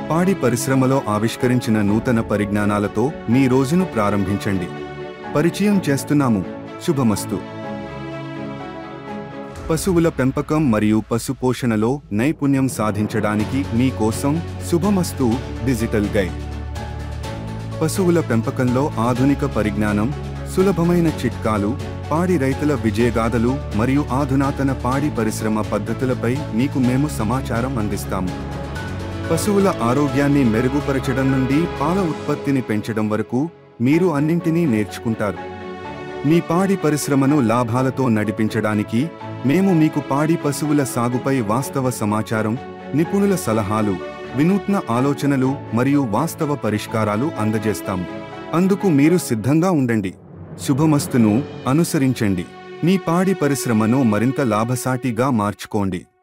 పాడి పరిశ్రమలో ఆవిష్కరించిన నూతన పరిజ్ఞానాలతో మీ రోజును ప్రారంభించండి పరిచయం చేస్తున్నాము శుభమస్తు పశువుల పెంపకం మరియు పశు పోషణలో నైపుణ్యం సాధించడానికి మీ కోసం శుభమస్తు డిజిటల్ గైడ్ పశువుల పెంపకంలో ఆధునిక పరిజ్ఞానం సులభమైన చిట్కాలు పాడి రైతుల విజయగాథలు మరియు ఆధునాతన పాడి పరిశ్రమ పద్ధతులపై మీకు మేము సమాచారం అందిస్తాము పశువుల ఆరోగ్యాన్ని మెరుగుపరచడం నుండి పాల ఉత్పత్తిని పెంచడం వరకు మీరు అన్నింటినీ నేర్చుకుంటారు మీ పాడి పరిశ్రమను లాభాలతో నడిపించడానికి మేము మీకు పాడి పశువుల సాగుపై వాస్తవ సమాచారం నిపుణుల సలహాలు వినూత్న ఆలోచనలు మరియు వాస్తవ పరిష్కారాలు అందజేస్తాము అందుకు మీరు సిద్ధంగా ఉండండి శుభమస్తును అనుసరించండి మీ పాడి పరిశ్రమను మరింత లాభసాటిగా మార్చుకోండి